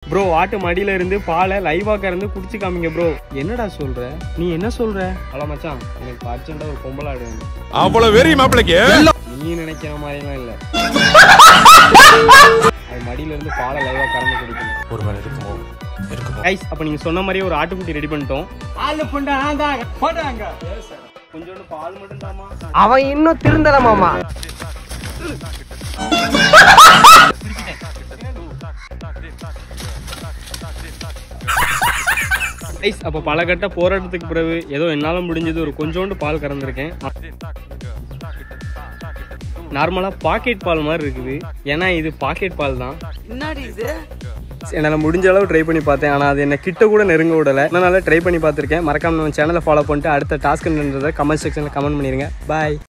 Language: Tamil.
ப்ரோ ஆட்டு மடியில இருந்து பாலை லைவா கறந்து குடிச்சு காமிங்க ப்ரோ என்னடா சொல்ற நீ என்ன சொல்ற அல மச்சான் எனக்கு அர்ஜென்ட்டா ஒரு பொம்பளை ஆடு வேணும் அவ்வளவு வெறி மாப்பிளைக்கு நீ நினைக்கிற மாதிரிலாம் இல்ல அது மடியில இருந்து பாலை லைவா கறந்து குடிக்கணும் ஒருவேளை இருக்குமோ இருக்குமோ கைஸ் அப்ப நீங்க சொன்ன மாதிரி ஒரு ஆட்டுக்குட்டி ரெடி பண்ணிட்டோம் ஆளு புண்டா நான் தான் போட்டாங்க கொஞ்சோண்டு பால் மட்டும் தாமா அவன் இன்னும் திருந்தல மாமா கைஸ் அப்ப பல கட்ட போராட்டத்துக்கு பிறகு ஏதோ என்னால முடிஞ்சது ஒரு கொஞ்சோண்டு பால் கறந்துருக்கேன் நார்மலா பாக்கெட் பால் மாதிரி இருக்குது ஏன்னா இது பாக்கெட் பால் தான் என்னடி இது என்னால் முடிஞ்ச அளவு ட்ரை பண்ணி பார்த்தேன் ஆனால் அது என்ன கிட்ட கூட நெருங்க விடலை அதனால ட்ரை பண்ணி பார்த்துருக்கேன் மறக்காம நம்ம சேனலை ஃபாலோ பண்ணிட்டு அடுத்த டாஸ்க் கமெண்ட் செக்ஷனில் கமெண்ட் பண்ணிடுங்க பாய்